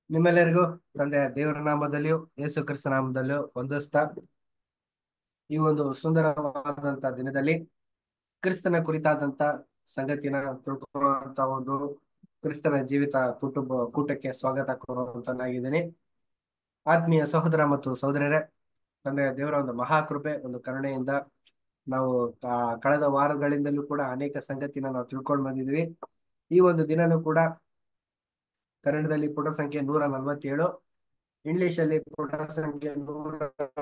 ನಿಮ್ಮೆಲ್ಲರಿಗೂ ತಂದೆ ದೇವರ ನಾಮದಲ್ಲಿಯೂ ಯೇಸು ಕ್ರಿಸ್ತ ನಾಮದಲ್ಲಿಯೂ ವಂದಿಸ್ತಾ ಈ ಒಂದು ಸುಂದರವಾದಂತ ದಿನದಲ್ಲಿ ಕ್ರಿಸ್ತನ ಕುರಿತಾದಂತ ಸಂಗತಿನ ತಿಳ್ಕೊಳ್ಳುವಂತ ಒಂದು ಕ್ರಿಸ್ತನ ಜೀವಿತ ಕುಟುಂಬ ಕೂಟಕ್ಕೆ ಸ್ವಾಗತ ಕೋರುವಂತನಾಗಿದ್ದೀನಿ ಆತ್ಮೀಯ ಸಹೋದರ ಮತ್ತು ಸಹೋದರರೇ ತಂದೆ ದೇವರ ಒಂದು ಮಹಾಕೃಪೆ ಒಂದು ಕರುಣೆಯಿಂದ ನಾವು ಕ- ಕಳೆದ ವಾರಗಳಿಂದಲೂ ಕೂಡ ಅನೇಕ ಸಂಗತಿನ ನಾವು ತಿಳ್ಕೊಂಡು ಬಂದಿದ್ವಿ ಈ ಒಂದು ದಿನನೂ ಕೂಡ ಕನ್ನಡದಲ್ಲಿ ಪುಟ ಸಂಖ್ಯೆ ನೂರ ನಲವತ್ತೇಳು ಇಂಗ್ಲಿಷ್ ಅಲ್ಲಿ ಪುಟ ಸಂಖ್ಯೆ ನೂರ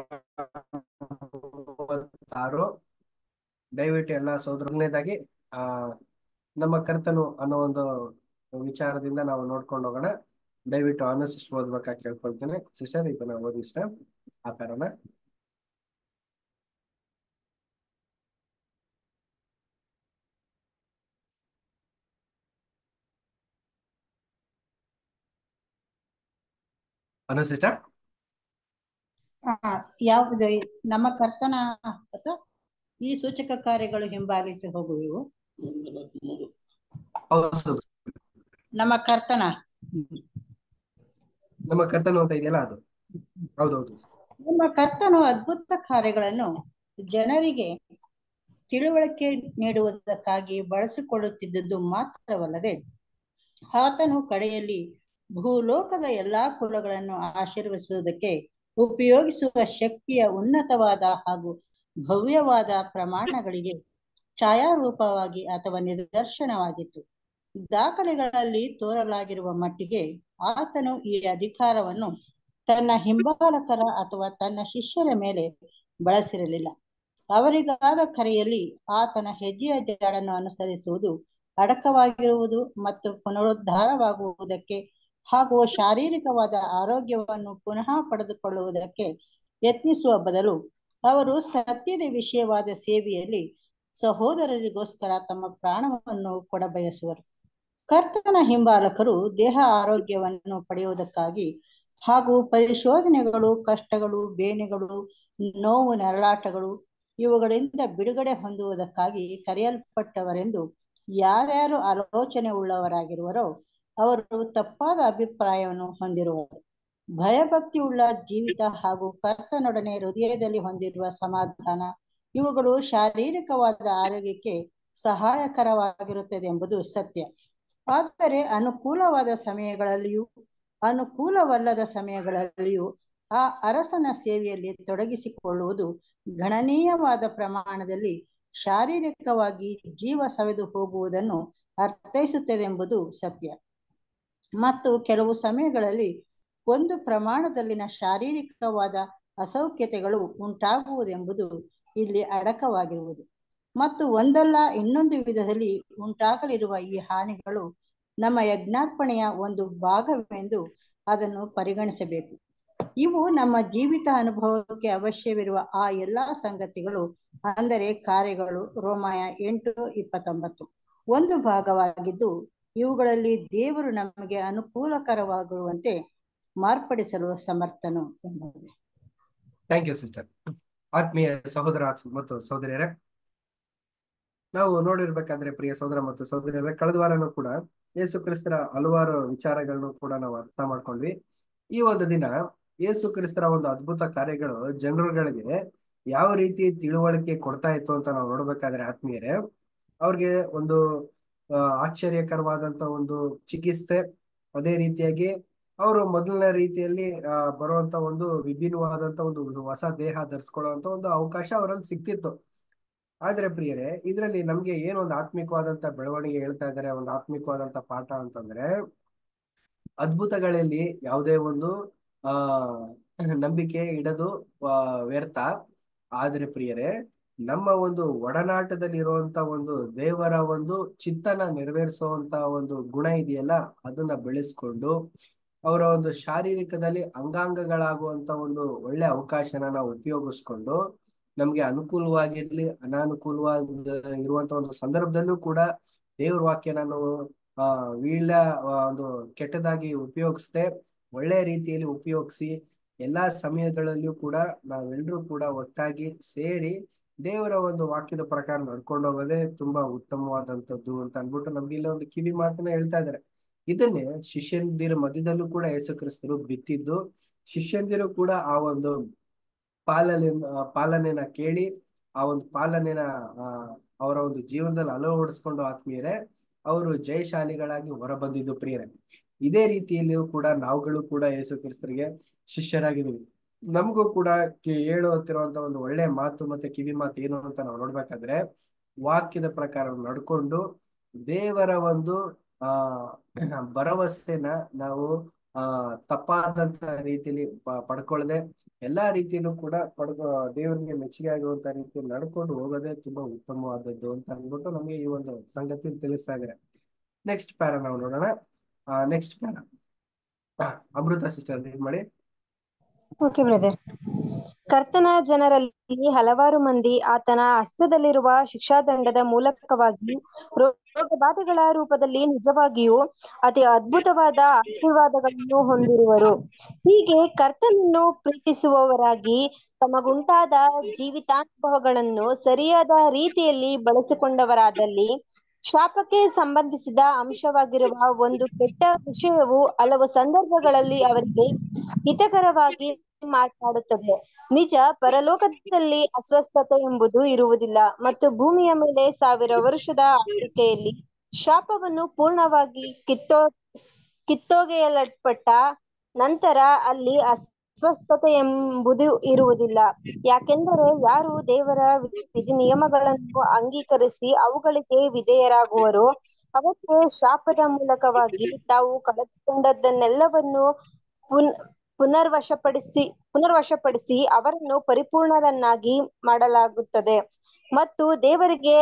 ಮೂವತ್ತಾರು ದಯವಿಟ್ಟು ಎಲ್ಲ ಸೋದರನೇದಾಗಿ ಆ ನಮ್ಮ ಕರ್ತನು ಅನ್ನೋ ಒಂದು ವಿಚಾರದಿಂದ ನಾವು ನೋಡ್ಕೊಂಡು ಹೋಗೋಣ ದಯವಿಟ್ಟು ಅನು ಸಿಸ್ಟರ್ ಓದ್ಬೇಕಾಗಿ ಕೇಳ್ಕೊಳ್ತೇನೆ ಸಿಸ್ಟರ್ ಇದನ್ನ ಓದಿ ಇಷ್ಟ ಆ ಪ್ಯಾರನ ಅನು ಸಿಸ್ಟರ್ ಆ, ಯಾವುದು ನಮ್ಮ ಕರ್ತನ ಅಥವಾ ಈ ಸೂಚಕ ಕಾರ್ಯಗಳು ಹಿಂಬಾಲಿಸಿ ಹೋಗುವೆವು ಹೌದು ನಮ್ಮ ಕರ್ತನ ನಮ್ಮ ಕರ್ತನು ಅಂತ ಇದೆಯಲ್ಲ ಅದು ಹೌದೌದು ನಮ್ಮ ಕರ್ತನು ಅದ್ಭುತ ಕಾರ್ಯಗಳನ್ನು ಜನರಿಗೆ ತಿಳುವಳಿಕೆ ನೀಡುವುದಕ್ಕಾಗಿ ಬಳಸಿಕೊಳ್ಳುತ್ತಿದ್ದುದು ಮಾತ್ರವಲ್ಲದೆ ಆತನು ಕಡೆಯಲ್ಲಿ ಭೂಲೋಕದ ಎಲ್ಲಾ ಕುಲಗಳನ್ನು ಆಶೀರ್ವದಿಸುವುದಕ್ಕೆ ಉಪಯೋಗಿಸುವ ಶಕ್ತಿಯ ಉನ್ನತವಾದ ಹಾಗೂ ಭವ್ಯವಾದ ಪ್ರಮಾಣಗಳಿಗೆ ಛಾಯಾರೂಪವಾಗಿ ಅಥವಾ ನಿದರ್ಶನವಾಗಿತ್ತು ದಾಖಲೆಗಳಲ್ಲಿ ತೋರಲಾಗಿರುವ ಮಟ್ಟಿಗೆ ಆತನು ಈ ಅಧಿಕಾರವನ್ನು ತನ್ನ ಹಿಂಬಾಲಕರ ಅಥವಾ ತನ್ನ ಶಿಷ್ಯರ ಮೇಲೆ ಬಳಸಿರಲಿಲ್ಲ ಅವರಿಗಾದ ಕರೆಯಲ್ಲಿ ಆತನ ಹೆಜ್ಜೆಯ ಜಾಡನ್ನು ಅನುಸರಿಸುವುದು ಅಡಕವಾಗಿರುವುದು ಮತ್ತು ಪುನರುದ್ಧಾರವಾಗುವುದಕ್ಕೆ ಹಾಗೂ ಶಾರೀರಿಕವಾದ ಆರೋಗ್ಯವನ್ನು ಪುನಃ ಪಡೆದುಕೊಳ್ಳುವುದಕ್ಕೆ ಯತ್ನಿಸುವ ಬದಲು ಅವರು ಸತ್ಯದ ವಿಷಯವಾದ ಸೇವೆಯಲ್ಲಿ ಸಹೋದರರಿಗೋಸ್ಕರ ತಮ್ಮ ಪ್ರಾಣವನ್ನು ಕೊಡಬಯಸುವರು ಕರ್ತನ ಹಿಂಬಾಲಕರು ದೇಹ ಆರೋಗ್ಯವನ್ನು ಪಡೆಯುವುದಕ್ಕಾಗಿ ಹಾಗೂ ಪರಿಶೋಧನೆಗಳು ಕಷ್ಟಗಳು ಬೇನೆಗಳು ನೋವು ನರಳಾಟಗಳು ಇವುಗಳಿಂದ ಬಿಡುಗಡೆ ಹೊಂದುವುದಕ್ಕಾಗಿ ಕರೆಯಲ್ಪಟ್ಟವರೆಂದು ಯಾರ್ಯಾರು ಆಲೋಚನೆ ಉಳ್ಳವರಾಗಿರುವರೋ ಅವರು ತಪ್ಪಾದ ಅಭಿಪ್ರಾಯವನ್ನು ಹೊಂದಿರುವರು ಭಯಭಕ್ತಿ ಉಳ್ಳ ಜೀವಿತ ಹಾಗೂ ಕರ್ತನೊಡನೆ ಹೃದಯದಲ್ಲಿ ಹೊಂದಿರುವ ಸಮಾಧಾನ ಇವುಗಳು ಶಾರೀರಿಕವಾದ ಆರೋಗ್ಯಕ್ಕೆ ಸಹಾಯಕರವಾಗಿರುತ್ತದೆ ಎಂಬುದು ಸತ್ಯ ಆದರೆ ಅನುಕೂಲವಾದ ಸಮಯಗಳಲ್ಲಿಯೂ ಅನುಕೂಲವಲ್ಲದ ಸಮಯಗಳಲ್ಲಿಯೂ ಆ ಅರಸನ ಸೇವೆಯಲ್ಲಿ ತೊಡಗಿಸಿಕೊಳ್ಳುವುದು ಗಣನೀಯವಾದ ಪ್ರಮಾಣದಲ್ಲಿ ಶಾರೀರಿಕವಾಗಿ ಜೀವ ಸವೆದು ಹೋಗುವುದನ್ನು ಅರ್ಥೈಸುತ್ತದೆಂಬುದು ಸತ್ಯ ಮತ್ತು ಕೆಲವು ಸಮಯಗಳಲ್ಲಿ ಒಂದು ಪ್ರಮಾಣದಲ್ಲಿನ ಶಾರೀರಿಕವಾದ ಅಸೌಖ್ಯತೆಗಳು ಉಂಟಾಗುವುದೆಂಬುದು ಇಲ್ಲಿ ಅಡಕವಾಗಿರುವುದು ಮತ್ತು ಒಂದಲ್ಲ ಇನ್ನೊಂದು ವಿಧದಲ್ಲಿ ಉಂಟಾಗಲಿರುವ ಈ ಹಾನಿಗಳು ನಮ್ಮ ಯಜ್ಞಾರ್ಪಣೆಯ ಒಂದು ಭಾಗವೆಂದು ಅದನ್ನು ಪರಿಗಣಿಸಬೇಕು ಇವು ನಮ್ಮ ಜೀವಿತ ಅನುಭವಕ್ಕೆ ಅವಶ್ಯವಿರುವ ಆ ಎಲ್ಲಾ ಸಂಗತಿಗಳು ಅಂದರೆ ಕಾರ್ಯಗಳು ರೋಮಾಯ ಎಂಟು ಇಪ್ಪತ್ತೊಂಬತ್ತು ಒಂದು ಭಾಗವಾಗಿದ್ದು ಇವುಗಳಲ್ಲಿ ದೇವರು ನಮಗೆ ಅನುಕೂಲಕರವಾಗಿರುವಂತೆ ಮಾರ್ಪಡಿಸಲು ಸಮರ್ಥನು ಎಂಬುದು ಥ್ಯಾಂಕ್ ಯು ಸಿಸ್ಟರ್ ಆತ್ಮೀಯ ಸಹೋದರ ಮತ್ತು ಸಹೋದರಿಯರೇ ನಾವು ನೋಡಿರ್ಬೇಕಾದ್ರೆ ಪ್ರಿಯ ಸಹೋದರ ಮತ್ತು ಸಹೋದರಿಯರೇ ಕಳೆದ ವಾರನೂ ಕೂಡ ಯೇಸು ಕ್ರಿಸ್ತರ ಹಲವಾರು ವಿಚಾರಗಳನ್ನು ಕೂಡ ನಾವು ಅರ್ಥ ಮಾಡ್ಕೊಂಡ್ವಿ ಈ ಒಂದು ದಿನ ಯೇಸು ಕ್ರಿಸ್ತರ ಒಂದು ಅದ್ಭುತ ಕಾರ್ಯಗಳು ಜನರುಗಳಿಗೆ ಯಾವ ರೀತಿ ತಿಳುವಳಿಕೆ ಕೊಡ್ತಾ ಇತ್ತು ಅಂತ ನಾವು ನೋಡ್ಬೇಕಾದ್ರೆ ಆತ್ಮೀಯರೇ ಅವ್ರಿಗೆ ಒಂದು ಆ, ಆಶ್ಚರ್ಯಕರವಾದಂತ ಒಂದು ಚಿಕಿತ್ಸೆ ಅದೇ ರೀತಿಯಾಗಿ ಅವರು ಮೊದಲನೇ ರೀತಿಯಲ್ಲಿ ಆ ಬರುವಂತ ಒಂದು ವಿಭಿನ್ನವಾದಂತ ಒಂದು ಹೊಸ ದೇಹ ಧರಿಸ್ಕೊಳ್ಳುವಂತ ಒಂದು ಅವಕಾಶ ಅವರಲ್ಲಿ ಸಿಕ್ತಿತ್ತು ಆದ್ರೆ ಪ್ರಿಯರೇ ಇದರಲ್ಲಿ ನಮ್ಗೆ ಏನು ಒಂದು ಆತ್ಮಿಕವಾದಂತ ಬೆಳವಣಿಗೆ ಹೇಳ್ತಾ ಇದ್ದಾರೆ ಒಂದು ಆತ್ಮಿಕವಾದಂತ ಪಾಠ ಅಂತಂದ್ರೆ ಅದ್ಭುತಗಳಲ್ಲಿ ಯಾವುದೇ ಒಂದು ಆ ನಂಬಿಕೆ ಇಡದು ಆ, ವ್ಯರ್ಥ ಆದ್ರೆ ಪ್ರಿಯರೇ ನಮ್ಮ ಒಂದು ಒಡನಾಟದಲ್ಲಿ ಇರುವಂತ ಒಂದು ದೇವರ ಒಂದು ಚಿತ್ತನ ನೆರವೇರಿಸುವಂತ ಒಂದು ಗುಣ ಇದೆಯಲ್ಲ ಅದನ್ನ ಬೆಳೆಸ್ಕೊಂಡು ಅವರ ಒಂದು ಶಾರೀರಿಕದಲ್ಲಿ ಅಂಗಾಂಗಗಳಾಗುವಂತ ಒಂದು ಒಳ್ಳೆ ಅವಕಾಶನ ನಾವು ಉಪಯೋಗಿಸ್ಕೊಂಡು ನಮ್ಗೆ ಅನುಕೂಲವಾಗಿರ್ಲಿ ಅನಾನುಕೂಲವಾಗಿ ಇರುವಂತ ಒಂದು ಸಂದರ್ಭದಲ್ಲೂ ಕೂಡ ದೇವ್ರ ವಾಕ್ಯನ ನಾವು ಆ ವೀಳ್ಯ ಆ, ಒಂದು ಕೆಟ್ಟದಾಗಿ ಉಪಯೋಗಿಸದೆ ಒಳ್ಳೆ ರೀತಿಯಲ್ಲಿ ಉಪಯೋಗಿಸಿ ಎಲ್ಲಾ ಸಮಯಗಳಲ್ಲಿಯೂ ಕೂಡ ನಾವೆಲ್ಲರೂ ಕೂಡ ಒಟ್ಟಾಗಿ ಸೇರಿ ದೇವರ ಒಂದು ವಾಕ್ಯದ ಪ್ರಕಾರ ನಡ್ಕೊಂಡು ಹೋಗೋದೇ ತುಂಬಾ ಉತ್ತಮವಾದಂತದ್ದು ಅಂತ ಅನ್ಬಿಟ್ಟು ನಮ್ಗೆ ಇಲ್ಲ ಒಂದು ಕಿವಿ ಮಾತನ್ನ ಹೇಳ್ತಾ ಇದ್ದಾರೆ ಇದನ್ನೇ ಶಿಷ್ಯಂದಿರ ಮಧ್ಯದಲ್ಲೂ ಕೂಡ ಯೇಸು ಕ್ರಿಸ್ತರು ಬಿತ್ತಿದ್ದು ಶಿಷ್ಯಂದಿರು ಕೂಡ ಆ ಒಂದು ಪಾಲನೆ ಪಾಲನೆನ ಕೇಳಿ ಆ ಒಂದು ಪಾಲನೆನ ಆ ಅವರ ಒಂದು ಜೀವನದಲ್ಲಿ ಅಳವಡಿಸ್ಕೊಂಡು ಆತ್ಮೀಯರೇ ಅವರು ಜಯಶಾಲಿಗಳಾಗಿ ಹೊರಬಂದಿದ್ದು ಪ್ರಿಯರೇ ಇದೇ ರೀತಿಯಲ್ಲಿಯೂ ಕೂಡ ನಾವುಗಳು ಕೂಡ ಯೇಸು ಕ್ರಿಸ್ತರಿಗೆ ಶಿಷ್ಯರಾಗಿದ್ದೀವಿ ನಮಗೂ ಕೂಡ ಹೇಳುತ್ತಿರುವಂತ ಒಂದು ಒಳ್ಳೆ ಮಾತು ಮತ್ತೆ ಕಿವಿ ಮಾತು ಏನು ಅಂತ ನಾವು ನೋಡ್ಬೇಕಾದ್ರೆ ವಾಕ್ಯದ ಪ್ರಕಾರ ನಡ್ಕೊಂಡು ದೇವರ ಒಂದು ಆ ಭರವಸೆನ ನಾವು ಆ ತಪ್ಪಾದಂತ ರೀತಿಯಲ್ಲಿ ಪಡ್ಕೊಳ್ಳದೆ ಎಲ್ಲಾ ರೀತಿಯಲ್ಲೂ ಕೂಡ ಪಡ್ಕೊ ದೇವರಿಗೆ ಮೆಚ್ಚುಗೆ ಆಗುವಂತ ರೀತಿಯಲ್ಲಿ ನಡ್ಕೊಂಡು ಹೋಗೋದೇ ತುಂಬಾ ಉತ್ತಮವಾದದ್ದು ಅಂತ ಅಂದ್ಬಿಟ್ಟು ನಮಗೆ ಈ ಒಂದು ಸಂಗತಿ ತಿಳಿಸ್ತಾ ಇದ್ದಾರೆ ನೆಕ್ಸ್ಟ್ ಪ್ಯಾರ ನಾವು ನೋಡೋಣ next para Amrutha sister read ಮಾಡಿ ಓಕೆ ಬ್ರದರ್ ಕರ್ತನ ಜನರಲ್ಲಿ ಹಲವಾರು ಮಂದಿ ಆತನ ಹಸ್ತದಲ್ಲಿರುವ ಶಿಕ್ಷಾದಂಡದ ಮೂಲಕವಾಗಿ ರೋಗಬಾಧೆಗಳ ರೂಪದಲ್ಲಿ ನಿಜವಾಗಿಯೂ ಅತಿ ಅದ್ಭುತವಾದ ಆಶೀರ್ವಾದಗಳನ್ನು ಹೊಂದಿರುವರು ಹೀಗೆ ಕರ್ತನನ್ನು ಪ್ರೀತಿಸುವವರಾಗಿ ತಮಗುಂಟಾದ ಜೀವಿತಾನುಭವಗಳನ್ನು ಸರಿಯಾದ ರೀತಿಯಲ್ಲಿ ಬಳಸಿಕೊಂಡವರಾದಲ್ಲಿ ಶಾಪಕ್ಕೆ ಸಂಬಂಧಿಸಿದ ಅಂಶವಾಗಿರುವ ಒಂದು ಕೆಟ್ಟ ವಿಷಯವು ಹಲವು ಸಂದರ್ಭಗಳಲ್ಲಿ ಅವರಿಗೆ ಹಿತಕರವಾಗಿ ಮಾತನಾಡುತ್ತದೆ ನಿಜ ಪರಲೋಕದಲ್ಲಿ ಅಸ್ವಸ್ಥತೆ ಎಂಬುದು ಇರುವುದಿಲ್ಲ ಮತ್ತು ಭೂಮಿಯ ಮೇಲೆ ಸಾವಿರ ವರ್ಷದ ಆಳ್ವಿಕೆಯಲ್ಲಿ ಶಾಪವನ್ನು ಪೂರ್ಣವಾಗಿ ಕಿತ್ತೋ ಕಿತ್ತೊಗೆಯಲ್ಪಟ್ಟ ನಂತರ ಅಲ್ಲಿ ಅಸ್ವಸ್ಥತೆ ಎಂಬುದು ಇರುವುದಿಲ್ಲ ಯಾಕೆಂದರೆ ಯಾರು ದೇವರ ವಿಧಿ ನಿಯಮಗಳನ್ನು ಅಂಗೀಕರಿಸಿ ಅವುಗಳಿಗೆ ವಿಧೇಯರಾಗುವರೋ ಅವಕ್ಕೆ ಶಾಪದ ಮೂಲಕವಾಗಿ ತಾವು ಕಳೆದುಕೊಂಡದ್ದನ್ನೆಲ್ಲವನ್ನು ಪುನ್ ಪುನರ್ವಶಪಡಿಸಿ ಪುನರ್ವಶಪಡಿಸಿ ಅವರನ್ನು ಪರಿಪೂರ್ಣರನ್ನಾಗಿ ಮಾಡಲಾಗುತ್ತದೆ ಮತ್ತು ದೇವರಿಗೆ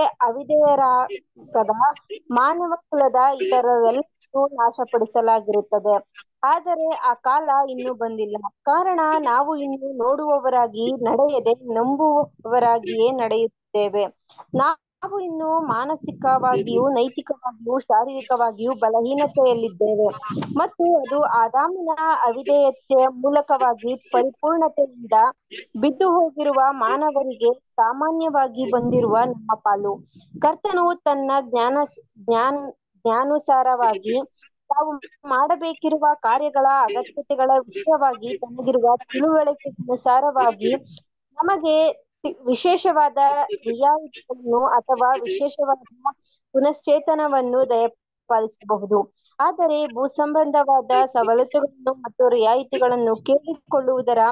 ಅವಿಧೇಯರಾಗದ ಮಾನವ ಕುಲದ ಇತರರೆಲ್ಲರೂ ನಾಶಪಡಿಸಲಾಗಿರುತ್ತದೆ ಆದರೆ ಆ ಕಾಲ ಇನ್ನೂ ಬಂದಿಲ್ಲ ಕಾರಣ ನಾವು ಇನ್ನು ನೋಡುವವರಾಗಿ ನಡೆಯದೆ ನಂಬುವವರಾಗಿಯೇ ನಡೆಯುತ್ತೇವೆ ನಾವು ಇನ್ನು ಮಾನಸಿಕವಾಗಿಯೂ ನೈತಿಕವಾಗಿಯೂ ಶಾರೀರಿಕವಾಗಿಯೂ ಬಲಹೀನತೆಯಲ್ಲಿದ್ದೇವೆ ಮತ್ತು ಅದು ಆದಾಮನ ಅವಿಧೇಯತೆಯ ಮೂಲಕವಾಗಿ ಪರಿಪೂರ್ಣತೆಯಿಂದ ಬಿದ್ದು ಹೋಗಿರುವ ಮಾನವರಿಗೆ ಸಾಮಾನ್ಯವಾಗಿ ಬಂದಿರುವ ನಮ್ಮ ಪಾಲು ಕರ್ತನು ತನ್ನ ಜ್ಞಾನ ಜ್ಞಾನ ಜ್ಞಾನುಸಾರವಾಗಿ ತಾವು ಮಾಡಬೇಕಿರುವ ಕಾರ್ಯಗಳ ಅಗತ್ಯತೆಗಳ ವಿಷಯವಾಗಿ ತಮಗಿರುವ ತಿಳುವಳಿಕೆಗನುಸಾರವಾಗಿ ನಮಗೆ ವಿಶೇಷವಾದ ರಿಯಾಯಿತಿಗಳನ್ನು ಅಥವಾ ವಿಶೇಷವಾದ ಪುನಶ್ಚೇತನವನ್ನು ದಯಪಾಲಿಸಬಹುದು ಆದರೆ ಭೂ ಸಂಬಂಧವಾದ ಸವಲತ್ತುಗಳನ್ನು ಮತ್ತು ರಿಯಾಯಿತಿಗಳನ್ನು ಕೇಳಿಕೊಳ್ಳುವುದರ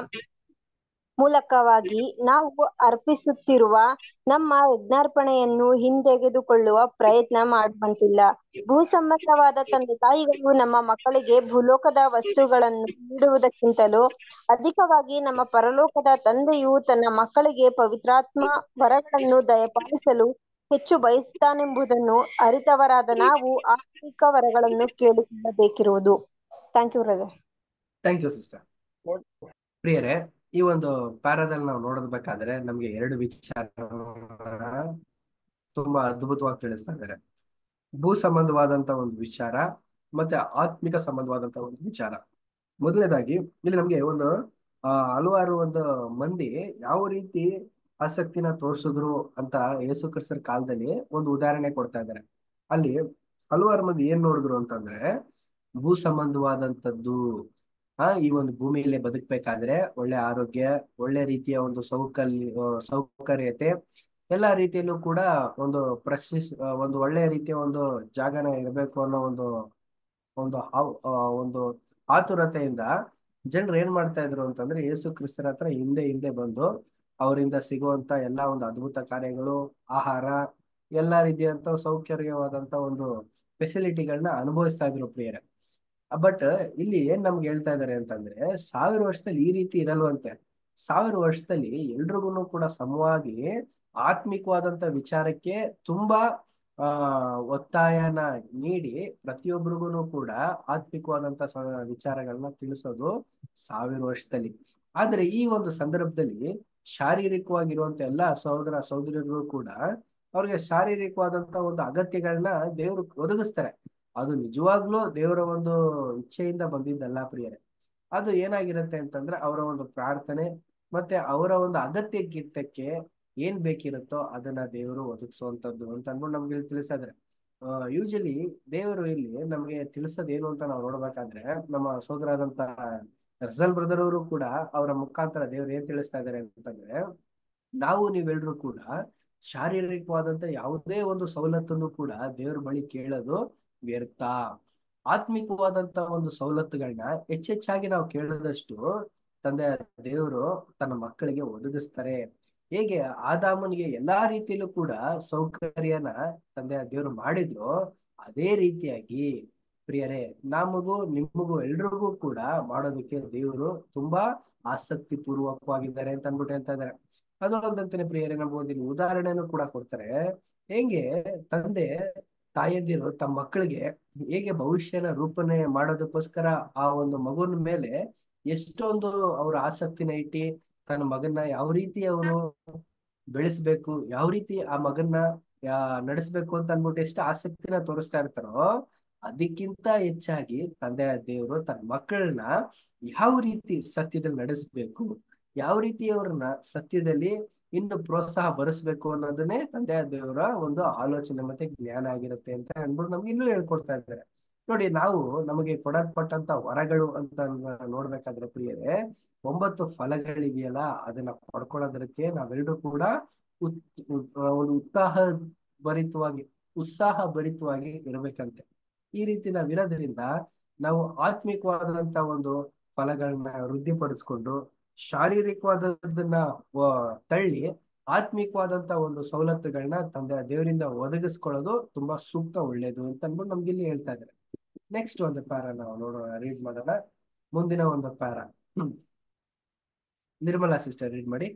ಮೂಲಕವಾಗಿ ನಾವು ಅರ್ಪಿಸುತ್ತಿರುವ ನಮ್ಮ ಯಜ್ಞಾರ್ಪಣೆಯನ್ನು ಹಿಂದೆಗೆದುಕೊಳ್ಳುವ ಪ್ರಯತ್ನ ಮಾಡುವಂತಿಲ್ಲ ಭೂ ಸಂಬಂಧವಾದ ತಂದೆ ತಾಯಿಗಳು ನಮ್ಮ ಮಕ್ಕಳಿಗೆ ಭೂಲೋಕದ ವಸ್ತುಗಳನ್ನು ನೀಡುವುದಕ್ಕಿಂತಲೂ ಅಧಿಕವಾಗಿ ನಮ್ಮ ಪರಲೋಕದ ತಂದೆಯು ತನ್ನ ಮಕ್ಕಳಿಗೆ ಪವಿತ್ರಾತ್ಮ ವರಗಳನ್ನು ದಯಪಾಲಿಸಲು ಹೆಚ್ಚು ಬಯಸುತ್ತಾನೆಂಬುದನ್ನು ಅರಿತವರಾದ ನಾವು ಆತ್ಮಿಕ ವರಗಳನ್ನು ಕೇಳಿಕೊಳ್ಳಬೇಕಿರುವುದು thank you brother thank you sister ಪ್ರಿಯರೇ ಈ ಒಂದು ಪ್ಯಾರಾದಲ್ಲಿ ನಾವು ನೋಡಬೇಕಾದ್ರೆ ನಮ್ಗೆ ಎರಡು ವಿಚಾರ ತುಂಬಾ ಅದ್ಭುತವಾಗಿ ತಿಳಿಸ್ತಾ ಇದ್ದಾರೆ ಭೂ ಸಂಬಂಧವಾದಂತ ಒಂದು ವಿಚಾರ ಮತ್ತೆ ಆತ್ಮಿಕ ಸಂಬಂಧವಾದಂತ ಒಂದು ವಿಚಾರ ಮೊದಲನೇದಾಗಿ ಇಲ್ಲಿ ನಮ್ಗೆ ಒಂದು ಆ ಹಲವಾರು ಒಂದು ಮಂದಿ ಯಾವ ರೀತಿ ಆಸಕ್ತಿನ ತೋರಿಸಿದ್ರು ಅಂತ ಯೇಸು ಕ್ರಿಸ್ತರ ಕಾಲದಲ್ಲಿ ಒಂದು ಉದಾಹರಣೆ ಕೊಡ್ತಾ ಇದ್ದಾರೆ ಅಲ್ಲಿ ಹಲವಾರು ಮಂದಿ ಏನ್ ನೋಡಿದ್ರು ಅಂತಂದ್ರೆ ಭೂ ಸಂಬಂಧವಾದಂಥದ್ದು ಆ ಈ ಒಂದು ಭೂಮಿಯಲ್ಲಿ ಬದುಕಬೇಕಾದ್ರೆ ಒಳ್ಳೆ ಆರೋಗ್ಯ ಒಳ್ಳೆ ರೀತಿಯ ಒಂದು ಸೌಕರ್ಯ ಸೌಕರ್ಯತೆ ಎಲ್ಲಾ ರೀತಿಯಲ್ಲೂ ಕೂಡ ಒಂದು ಪ್ರಶ್ನಿಸ್ ಒಂದು ಒಳ್ಳೆ ರೀತಿಯ ಒಂದು ಜಾಗನ ಇರಬೇಕು ಅನ್ನೋ ಒಂದು ಒಂದು ಒಂದು ಆತುರತೆಯಿಂದ ಜನರು ಏನ್ ಮಾಡ್ತಾ ಇದ್ರು ಅಂತಂದ್ರೆ ಯೇಸು ಕ್ರಿಸ್ತರ ಹತ್ರ ಹಿಂದೆ ಹಿಂದೆ ಬಂದು ಅವರಿಂದ ಸಿಗುವಂತ ಎಲ್ಲಾ ಒಂದು ಅದ್ಭುತ ಕಾರ್ಯಗಳು ಆಹಾರ ಎಲ್ಲಾ ರೀತಿಯಂತ ಸೌಕರ್ಯವಾದಂತ ಒಂದು ಫೆಸಿಲಿಟಿಗಳನ್ನ ಅನುಭವಿಸ್ತಾ ಇದ್ರು ಪ್ರಿಯರೇ ಬಟ್ ಇಲ್ಲಿ ಏನ್ ನಮ್ಗೆ ಹೇಳ್ತಾ ಇದಾರೆ ಅಂತಂದ್ರೆ ಸಾವಿರ ವರ್ಷದಲ್ಲಿ ಈ ರೀತಿ ಇರಲ್ವಂತೆ ಸಾವಿರ ವರ್ಷದಲ್ಲಿ ಎಲ್ರಿಗೂ ಕೂಡ ಸಮವಾಗಿ ಆತ್ಮಿಕವಾದಂತ ವಿಚಾರಕ್ಕೆ ತುಂಬಾ ಆ ಒತ್ತಾಯನ ನೀಡಿ ಪ್ರತಿಯೊಬ್ಬರಿಗೂ ಕೂಡ ಆತ್ಮಿಕವಾದಂತ ವಿಚಾರಗಳನ್ನ ತಿಳಿಸೋದು ಸಾವಿರ ವರ್ಷದಲ್ಲಿ ಆದ್ರೆ ಈ ಒಂದು ಸಂದರ್ಭದಲ್ಲಿ ಶಾರೀರಿಕವಾಗಿರುವಂತ ಎಲ್ಲಾ ಸಹೋದರ ಸಹೋದರಿಗಳು ಕೂಡ ಅವ್ರಿಗೆ ಶಾರೀರಿಕವಾದಂತ ಒಂದು ಅಗತ್ಯಗಳನ್ನ ದೇವರು ಒದಗಿಸ್ತಾರೆ ಅದು ನಿಜವಾಗ್ಲೂ ದೇವರ ಒಂದು ಇಚ್ಛೆಯಿಂದ ಬಂದಿದ್ದಲ್ಲ ಪ್ರಿಯರೇ ಅದು ಏನಾಗಿರುತ್ತೆ ಅಂತಂದ್ರೆ ಅವರ ಒಂದು ಪ್ರಾರ್ಥನೆ ಮತ್ತೆ ಅವರ ಒಂದು ಅಗತ್ಯಕ್ಕಿಂತಕ್ಕೆ ಏನ್ ಬೇಕಿರುತ್ತೋ ಅದನ್ನ ದೇವರು ಒದಗಿಸುವಂತದ್ದು ಅಂತ ಅನ್ಕೊಂಡು ನಮ್ಗೆ ತಿಳಿಸಿದ್ರೆ ಯೂಶಲಿ ದೇವರು ಇಲ್ಲಿ ನಮಗೆ ತಿಳಿಸೋದೇನು ಅಂತ ನಾವು ನೋಡ್ಬೇಕಾದ್ರೆ ನಮ್ಮ ಸೋದರಾದಂತ ರಸಲ್ ಬ್ರದರ್ ಅವರು ಕೂಡ ಅವರ ಮುಖಾಂತರ ದೇವ್ರು ಏನ್ ತಿಳಿಸ್ತಾ ಇದ್ದಾರೆ ಅಂತಂದ್ರೆ ನಾವು ನೀವೆಲ್ಲರೂ ಕೂಡ ಶಾರೀರಿಕವಾದಂತ ಯಾವುದೇ ಒಂದು ಸವಲತ್ತನ್ನು ಕೂಡ ದೇವ್ರ ಬಳಿ ಕೇಳೋದು ವ್ಯರ್ಥ ಆತ್ಮಿಕವಾದಂತ ಒಂದು ಸವಲತ್ತುಗಳನ್ನ ಹೆಚ್ಚೆಚ್ಚಾಗಿ ನಾವು ಕೇಳದಷ್ಟು ತಂದೆ ದೇವರು ತನ್ನ ಮಕ್ಕಳಿಗೆ ಒದಗಿಸ್ತಾರೆ ಹೇಗೆ ಆದಾಮನಿಗೆ ಎಲ್ಲಾ ರೀತಿಯಲ್ಲೂ ಕೂಡ ಸೌಕರ್ಯನ ತಂದೆ ದೇವರು ಮಾಡಿದ್ರು ಅದೇ ರೀತಿಯಾಗಿ ಪ್ರಿಯರೇ ನಮಗೂ ನಿಮಗೂ ಎಲ್ರಿಗೂ ಕೂಡ ಮಾಡೋದಕ್ಕೆ ದೇವರು ತುಂಬಾ ಆಸಕ್ತಿ ಪೂರ್ವಕವಾಗಿದ್ದಾರೆ ಅಂತ ಅನ್ಬಿಟ್ಟು ಹೇಳ್ತಾ ಇದ್ದಾರೆ ಅದು ಅಲ್ಲದಂತಾನೆ ಪ್ರಿಯರೇ ನಮ್ಗೆ ಒಂದು ಉದಾಹರಣೆನೂ ಕೂಡ ಕೊಡ್ತಾರೆ ಹೆಂಗೆ ತಂದೆ ತಾಯಂದಿರು ತಮ್ಮ ಮಕ್ಕಳಿಗೆ ಹೇಗೆ ಭವಿಷ್ಯನ ರೂಪಣೆ ಮಾಡೋದಕ್ಕೋಸ್ಕರ ಆ ಒಂದು ಮಗುವಿನ ಮೇಲೆ ಎಷ್ಟೊಂದು ಅವ್ರ ಆಸಕ್ತಿನ ಇಟ್ಟಿ ತನ್ನ ಮಗನ್ನ ಯಾವ ರೀತಿ ಅವರು ಬೆಳೆಸ್ಬೇಕು ಯಾವ ರೀತಿ ಆ ಮಗನ್ನ ನಡೆಸ್ಬೇಕು ಅಂತ ಅನ್ಬಿಟ್ಟು ಎಷ್ಟು ಆಸಕ್ತಿನ ತೋರಿಸ್ತಾ ಇರ್ತಾರೋ ಅದಕ್ಕಿಂತ ಹೆಚ್ಚಾಗಿ ತಂದೆ ದೇವರು ತನ್ನ ಮಕ್ಕಳನ್ನ ಯಾವ ರೀತಿ ಸತ್ಯದಲ್ಲಿ ನಡೆಸ್ಬೇಕು ಯಾವ ರೀತಿ ಅವ್ರನ್ನ ಸತ್ಯದಲ್ಲಿ ಇನ್ನು ಪ್ರೋತ್ಸಾಹ ಬರೆಸ್ಬೇಕು ಅನ್ನೋದನ್ನೇ ತಂದೆ ದೇವರ ಒಂದು ಆಲೋಚನೆ ಮತ್ತೆ ಜ್ಞಾನ ಆಗಿರುತ್ತೆ ಅಂತ ಅನ್ಬಿಟ್ಟು ನಮ್ಗೆ ಇನ್ನೂ ಹೇಳ್ಕೊಡ್ತಾ ಇದ್ದಾರೆ ನೋಡಿ ನಾವು ನಮಗೆ ಕೊಡಲ್ಪಟ್ಟಂತ ವರಗಳು ಅಂತ ನೋಡ್ಬೇಕಾದ್ರೆ ಪ್ರಿಯರೇ ಒಂಬತ್ತು ಫಲಗಳಿದೆಯಲ್ಲ ಅದನ್ನ ಪಡ್ಕೊಳ್ಳೋದಕ್ಕೆ ನಾವೆಲ್ಲರೂ ಕೂಡ ಒಂದು ಉತ್ಸಾಹ ಭರಿತವಾಗಿ ಉತ್ಸಾಹ ಭರಿತವಾಗಿ ಇರ್ಬೇಕಂತೆ ಈ ರೀತಿ ನಾವಿರೋದ್ರಿಂದ ನಾವು ಆತ್ಮಿಕವಾದಂತ ಒಂದು ಫಲಗಳನ್ನ ವೃದ್ಧಿಪಡಿಸ್ಕೊಂಡು ಶಾರೀರಿಕವಾದದನ್ನ ತಳ್ಳಿ ಆತ್ಮಿಕವಾದಂತ ಒಂದು ಸವಲತ್ತುಗಳನ್ನ ತಂದೆ ದೇವರಿಂದ ಒದಗಿಸ್ಕೊಳ್ಳೋದು ತುಂಬಾ ಸೂಕ್ತ ಒಳ್ಳೇದು ಅಂತ ಅನ್ಬಿಟ್ಟು ನಮ್ಗೆ ಇಲ್ಲಿ ಹೇಳ್ತಾ ಇದ್ದಾರೆ ನೆಕ್ಸ್ಟ್ ಒಂದು ಪ್ಯಾರ ನಾವು ನೋಡೋಣ ರೀಡ್ ಮಾಡೋಣ ಮುಂದಿನ ಒಂದು ಪ್ಯಾರ ನಿರ್ಮಲಾ ಸಿಸ್ಟರ್ ರೀಡ್ ಮಾಡಿ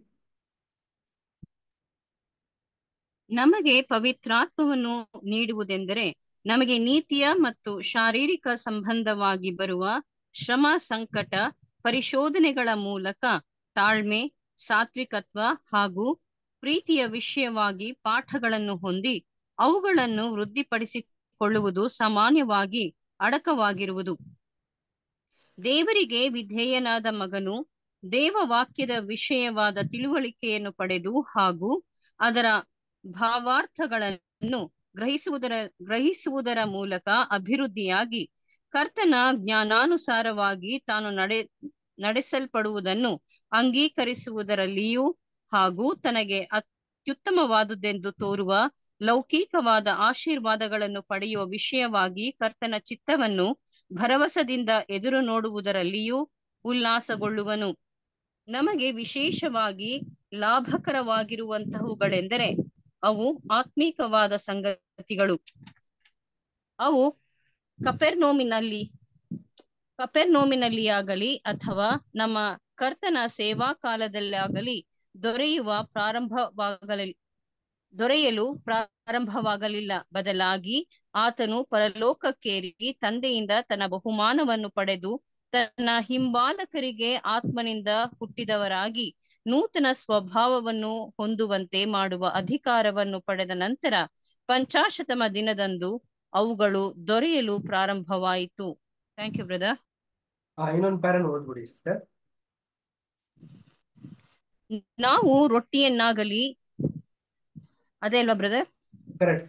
ನಮಗೆ ಪವಿತ್ರಾತ್ಮವನ್ನು ನೀಡುವುದೆಂದರೆ ನಮಗೆ ನೀತಿಯ ಮತ್ತು ಶಾರೀರಿಕ ಸಂಬಂಧವಾಗಿ ಬರುವ ಶ್ರಮ ಸಂಕಟ ಪರಿಶೋಧನೆಗಳ ಮೂಲಕ ತಾಳ್ಮೆ ಸಾತ್ವಿಕತ್ವ ಹಾಗೂ ಪ್ರೀತಿಯ ವಿಷಯವಾಗಿ ಪಾಠಗಳನ್ನು ಹೊಂದಿ ಅವುಗಳನ್ನು ವೃದ್ಧಿಪಡಿಸಿಕೊಳ್ಳುವುದು ಸಾಮಾನ್ಯವಾಗಿ ಅಡಕವಾಗಿರುವುದು ದೇವರಿಗೆ ವಿಧೇಯನಾದ ಮಗನು ದೇವವಾಕ್ಯದ ವಿಷಯವಾದ ತಿಳುವಳಿಕೆಯನ್ನು ಪಡೆದು ಹಾಗೂ ಅದರ ಭಾವಾರ್ಥಗಳನ್ನು ಗ್ರಹಿಸುವುದರ ಗ್ರಹಿಸುವುದರ ಮೂಲಕ ಅಭಿವೃದ್ಧಿಯಾಗಿ ಕರ್ತನ ಜ್ಞಾನಾನುಸಾರವಾಗಿ ತಾನು ನಡೆ ನಡೆಸಲ್ಪಡುವುದನ್ನು ಅಂಗೀಕರಿಸುವುದರಲ್ಲಿಯೂ ಹಾಗೂ ತನಗೆ ಅತ್ಯುತ್ತಮವಾದುದೆಂದು ತೋರುವ ಲೌಕಿಕವಾದ ಆಶೀರ್ವಾದಗಳನ್ನು ಪಡೆಯುವ ವಿಷಯವಾಗಿ ಕರ್ತನ ಚಿತ್ತವನ್ನು ಭರವಸದಿಂದ ಎದುರು ನೋಡುವುದರಲ್ಲಿಯೂ ಉಲ್ಲಾಸಗೊಳ್ಳುವನು ನಮಗೆ ವಿಶೇಷವಾಗಿ ಲಾಭಕರವಾಗಿರುವಂತಹವುಗಳೆಂದರೆ ಅವು ಆತ್ಮೀಕವಾದ ಸಂಗತಿಗಳು ಅವು ಕಪೆರ್ನೋಮಿನಲ್ಲಿ ಕಪೆರ್ನೋಮಿನಲ್ಲಿ ಆಗಲಿ ಅಥವಾ ನಮ್ಮ ಕರ್ತನ ಸೇವಾ ಕಾಲದಲ್ಲಾಗಲಿ ದೊರೆಯುವ ಪ್ರಾರಂಭವಾಗಲಿ ದೊರೆಯಲು ಪ್ರಾರಂಭವಾಗಲಿಲ್ಲ ಬದಲಾಗಿ ಆತನು ಪರಲೋಕಕ್ಕೇರಿ ತಂದೆಯಿಂದ ತನ್ನ ಬಹುಮಾನವನ್ನು ಪಡೆದು ತನ್ನ ಹಿಂಬಾಲಕರಿಗೆ ಆತ್ಮನಿಂದ ಹುಟ್ಟಿದವರಾಗಿ ನೂತನ ಸ್ವಭಾವವನ್ನು ಹೊಂದುವಂತೆ ಮಾಡುವ ಅಧಿಕಾರವನ್ನು ಪಡೆದ ನಂತರ ಪಂಚಾಶತಮ ದಿನದಂದು ಅವುಗಳು ದೊರೆಯಲು ಪ್ರಾರಂಭವಾಯಿತು ಥ್ಯಾಂಕ್ ಯು ಬ್ರದರ್ ಇನ್ನೊಂದು ಪ್ಯಾರನ್ ಓದ್ಬಿಡಿ ಸಿಸ್ಟರ್ ನಾವು ರೊಟ್ಟಿಯನ್ನಾಗಲಿ ಅದೇ ಅಲ್ವಾ ಬ್ರದರ್ ಕರೆಕ್ಟ್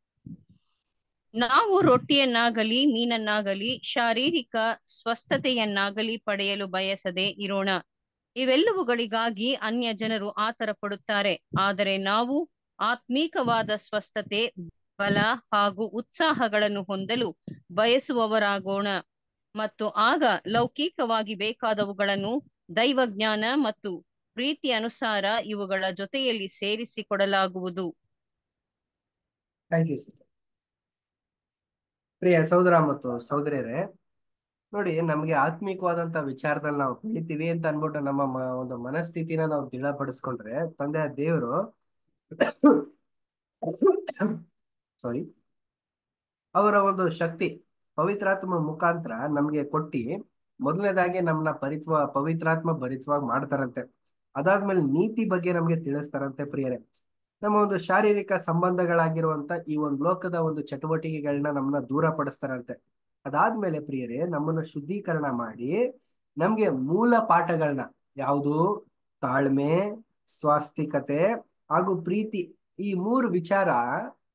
ನಾವು ರೊಟ್ಟಿಯನ್ನಾಗಲಿ ಮೀನನ್ನಾಗಲಿ ಶಾರೀರಿಕ ಸ್ವಸ್ಥತೆಯನ್ನಾಗಲಿ ಪಡೆಯಲು ಬಯಸದೆ ಇರೋಣ ಇವೆಲ್ಲವುಗಳಿಗಾಗಿ ಅನ್ಯ ಜನರು ಆತರ ಪಡುತ್ತಾರೆ ಆದರೆ ನಾವು ಆತ್ಮೀಕವಾದ ಸ್ವಸ್ಥತೆ ಬಲ ಹಾಗೂ ಉತ್ಸಾಹಗಳನ್ನು ಹೊಂದಲು ಬಯಸುವವರಾಗೋಣ ಮತ್ತು ಆಗ ಲೌಕಿಕವಾಗಿ ಬೇಕಾದವುಗಳನ್ನು ದೈವಜ್ಞಾನ ಮತ್ತು ಪ್ರೀತಿ ಅನುಸಾರ ಇವುಗಳ ಜೊತೆಯಲ್ಲಿ ಸೇರಿಸಿಕೊಡಲಾಗುವುದು ಥ್ಯಾಂಕ್ ಯು ಸಿಸ್ಟರ್ ಪ್ರಿಯ ಸಹೋದರ ಮತ್ತು ಸಹೋದರಿಯರೇ ನೋಡಿ ನಮಗೆ ಆತ್ಮಿಕವಾದಂತ ವಿಚಾರದಲ್ಲಿ ನಾವು ಬೆಳಿತೀವಿ ಅಂತ ಅನ್ಬಿಟ್ಟು ನಮ್ಮ ಮ- ಒಂದು ಮನಸ್ಥಿತಿನ ನಾವು ದೃಢಪಡಿಸ್ಕೊಂಡ್ರೆ ತಂದೆ ದೇವರು ಸಾರಿ ಅವರ ಒಂದು ಶಕ್ತಿ ಪವಿತ್ರಾತ್ಮ ಮುಖಾಂತರ ನಮ್ಗೆ ಕೊಟ್ಟಿ ಮೊದಲನೇದಾಗಿ ನಮ್ಮನ್ನ ಪರಿತ್ವ ಪವಿತ್ರಾತ್ಮ ಭರಿತವಾಗಿ ಮಾಡ್ತಾರಂತೆ ಅದಾದ್ಮೇಲೆ ನೀತಿ ಬಗ್ಗೆ ನಮ್ಗೆ ತಿಳಿಸ್ತಾರಂತೆ ಪ್ರಿಯರೇ ನಮ್ಮ ಒಂದು ಶಾರೀರಿಕ ಸಂಬಂಧಗಳಾಗಿರುವಂತ ಈ ಒಂದು ಲೋಕದ ಒಂದು ಚಟುವಟಿಕೆಗಳನ್ನ ನಮ್ಮನ್ನ ದೂರ ಪಡಿಸ್ತಾರಂತೆ ಅದಾದ್ಮೇಲೆ ಪ್ರಿಯರೇ ನಮ್ಮನ್ನ ಶುದ್ಧೀಕರಣ ಮಾಡಿ ನಮ್ಗೆ ಮೂಲ ಪಾಠಗಳನ್ನ ಯಾವುದು ತಾಳ್ಮೆ ಸ್ವಾಸ್ತಿಕತೆ ಹಾಗೂ ಪ್ರೀತಿ ಈ ಮೂರು ವಿಚಾರ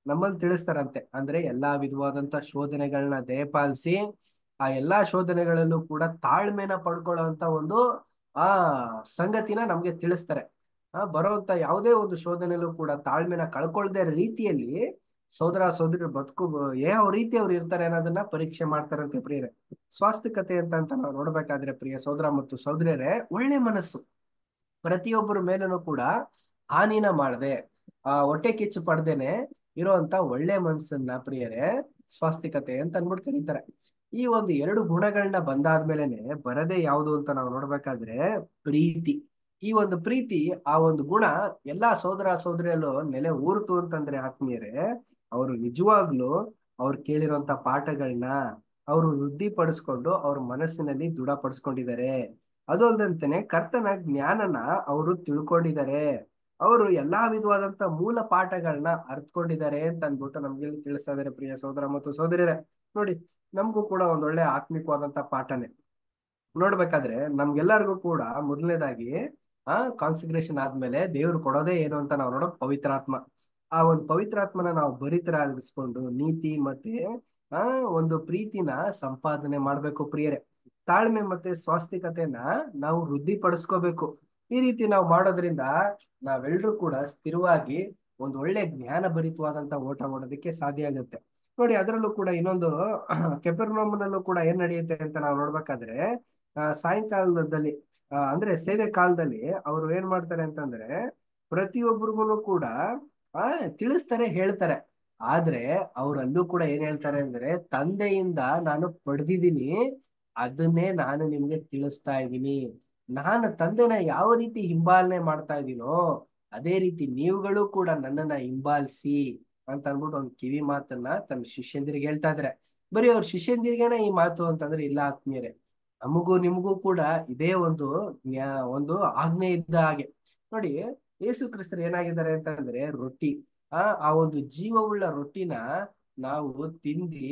ನಮ್ಮಲ್ಲಿ ತಿಳಿಸ್ತಾರಂತೆ ಅಂದ್ರೆ ಎಲ್ಲಾ ವಿಧವಾದಂತ ಶೋಧನೆಗಳನ್ನ ದಯಪಾಲಿಸಿ ಆ ಎಲ್ಲಾ ಶೋಧನೆಗಳಲ್ಲೂ ಕೂಡ ತಾಳ್ಮೆನ ಪಡ್ಕೊಳ್ಳುವಂತ ಒಂದು ಆ ಸಂಗತಿನ ನಮ್ಗೆ ತಿಳಿಸ್ತಾರೆ ಆ ಬರುವಂತ ಯಾವುದೇ ಒಂದು ಶೋಧನೆಯಲ್ಲೂ ಕೂಡ ತಾಳ್ಮೆನ ಕಳ್ಕೊಳ್ದೇ ರೀತಿಯಲ್ಲಿ ಸೋದರ ಸೋದರಿ ಬದುಕು ಯಾವ ರೀತಿ ಅವ್ರು ಇರ್ತಾರೆ ಅನ್ನೋದನ್ನ ಪರೀಕ್ಷೆ ಮಾಡ್ತಾರಂತೆ ಪ್ರಿಯರೇ ಸ್ವಾಸ್ಥಿಕತೆ ಅಂತ ಅಂತ ನಾವು ನೋಡ್ಬೇಕಾದ್ರೆ ಪ್ರಿಯ ಸೋದರ ಮತ್ತು ಸೋದರಿಯರೇ ಒಳ್ಳೆ ಮನಸ್ಸು ಪ್ರತಿಯೊಬ್ಬರ ಮೇಲೂ ಕೂಡ ಹಾನಿನ ಮಾಡದೆ ಆ ಹೊಟ್ಟೆ ಕಿಚ್ಚು ಪಡ್ದೇನೆ ಇರುವಂತ ಒಳ್ಳೆ ಮನಸ್ಸನ್ನ ಪ್ರಿಯರೇ ಸ್ವಾಸ್ಥಿಕತೆ ಅಂತ ಅನ್ಬಿಟ್ಟು ಕರೀತಾರೆ ಈ ಒಂದು ಎರಡು ಗುಣಗಳನ್ನ ಬಂದಾದ್ಮೇಲೆನೆ ಬರದೇ ಯಾವುದು ಅಂತ ನಾವು ನೋಡ್ಬೇಕಾದ್ರೆ ಪ್ರೀತಿ ಈ ಒಂದು ಪ್ರೀತಿ ಆ ಒಂದು ಗುಣ ಎಲ್ಲಾ ಸೋದರ ಸೋದರಿಯಲ್ಲೂ ನೆಲೆ ಊರ್ತು ಅಂತಂದ್ರೆ ಆತ್ಮೀಯರೇ ಅವರು ನಿಜವಾಗ್ಲೂ ಅವ್ರು ಕೇಳಿರುವಂತ ಪಾಠಗಳನ್ನ ಅವರು ವೃದ್ಧಿಪಡಿಸ್ಕೊಂಡು ಅವ್ರ ಮನಸ್ಸಿನಲ್ಲಿ ದೃಢಪಡಿಸ್ಕೊಂಡಿದ್ದಾರೆ ಅದು ಅಲ್ದಂತೆನೆ ಕರ್ತನ ಜ್ಞಾನನ ಅವರು ತಿಳ್ಕೊಂಡಿದ್ದಾರೆ ಅವರು ಎಲ್ಲಾ ವಿಧವಾದಂತ ಮೂಲ ಪಾಠಗಳನ್ನ ಅರ್ಥಕೊಂಡಿದ್ದಾರೆ ಅಂತ ಅನ್ಬಿಟ್ಟು ನಮ್ಗೆ ತಿಳಿಸ್ತಾ ಇದಾರೆ ಪ್ರಿಯ ಸೋದರ ಮತ್ತು ಸೋದರಿಯರೇ ನೋಡಿ ನಮಗೂ ಕೂಡ ಒಂದೊಳ್ಳೆ ಆತ್ಮಿಕವಾದಂತ ಪಾಠನೇ ನೋಡ್ಬೇಕಾದ್ರೆ ನಮ್ಗೆಲ್ಲರಿಗೂ ಕೂಡ ಮೊದಲನೇದಾಗಿ ಆ ಕಾನ್ಸಿಗ್ರೇಷನ್ ಆದ್ಮೇಲೆ ದೇವ್ರು ಕೊಡೋದೇ ಏನು ಅಂತ ನಾವು ನೋಡೋ ಪವಿತ್ರಾತ್ಮ ಆ ಒಂದು ಪವಿತ್ರಾತ್ಮನ ನಾವು ಬರಿತರಾಗಿಸ್ಕೊಂಡು ನೀತಿ ಮತ್ತೆ ಆ ಒಂದು ಪ್ರೀತಿನ ಸಂಪಾದನೆ ಮಾಡ್ಬೇಕು ಪ್ರಿಯರೇ ತಾಳ್ಮೆ ಮತ್ತೆ ಸ್ವಾಸ್ಥಿಕತೆನ ನಾವು ವೃದ್ಧಿಪಡಿಸ್ಕೋಬೇಕು ಈ ರೀತಿ ನಾವು ಮಾಡೋದ್ರಿಂದ ನಾವೆಲ್ಲರೂ ಕೂಡ ಸ್ಥಿರವಾಗಿ ಒಂದು ಒಳ್ಳೆ ಜ್ಞಾನ ಭರಿತವಾದಂತ ಓಟ ಓಡೋದಕ್ಕೆ ಸಾಧ್ಯ ಆಗುತ್ತೆ ನೋಡಿ ಅದರಲ್ಲೂ ಕೂಡ ಇನ್ನೊಂದು ಕೆಪರ್ನೋಮ್ನಲ್ಲೂ ಕೂಡ ಏನ್ ನಡೆಯುತ್ತೆ ಅಂತ ನಾವು ನೋಡ್ಬೇಕಾದ್ರೆ ಆ ಸಾಯಂಕಾಲದಲ್ಲಿ ಆ ಅಂದ್ರೆ ಸೇವೆ ಕಾಲದಲ್ಲಿ ಅವರು ಏನ್ ಮಾಡ್ತಾರೆ ಅಂತಂದ್ರೆ ಪ್ರತಿಯೊಬ್ಬರಿಗೂ ಕೂಡ ಆ ತಿಳಿಸ್ತಾರೆ ಹೇಳ್ತಾರೆ ಆದ್ರೆ ಅವರಲ್ಲೂ ಕೂಡ ಏನ್ ಹೇಳ್ತಾರೆ ಅಂದ್ರೆ ತಂದೆಯಿಂದ ನಾನು ಪಡೆದಿದ್ದೀನಿ ಅದನ್ನೇ ನಾನು ನಿಮ್ಗೆ ತಿಳಿಸ್ತಾ ಇದ್ದೀನಿ ನಾನು ತಂದೆನ ಯಾವ ರೀತಿ ಹಿಂಬಾಲನೆ ಮಾಡ್ತಾ ಇದ್ದೀನೋ ಅದೇ ರೀತಿ ನೀವುಗಳು ಕೂಡ ನನ್ನನ್ನ ಹಿಂಬಾಲಿಸಿ ಅಂತ ಅನ್ಬಿಟ್ಟು ಒಂದು ಕಿವಿ ಮಾತನ್ನ ತನ್ನ ಶಿಷ್ಯಂದಿರಿಗೆ ಹೇಳ್ತಾ ಇದಾರೆ ಬರೀ ಅವ್ರ ಶಿಷ್ಯಂದಿರಿಗೆನೆ ಈ ಮಾತು ಅಂತಂದ್ರೆ ಇಲ್ಲ ಆತ್ಮೀಯರೇ ನಮಗೂ ನಿಮಗೂ ಕೂಡ ಇದೇ ಒಂದು ಜ್ಞಾ ಒಂದು ಆಜ್ಞೆ ಇದ್ದ ಹಾಗೆ ನೋಡಿ ಯೇಸು ಕ್ರಿಸ್ತರು ಏನಾಗಿದ್ದಾರೆ ಅಂತಂದ್ರೆ ರೊಟ್ಟಿ ಆ ಆ ಒಂದು ಜೀವವುಳ್ಳ ರೊಟ್ಟಿನ ನಾವು ತಿಂದಿ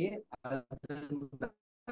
ಅದನ್ನ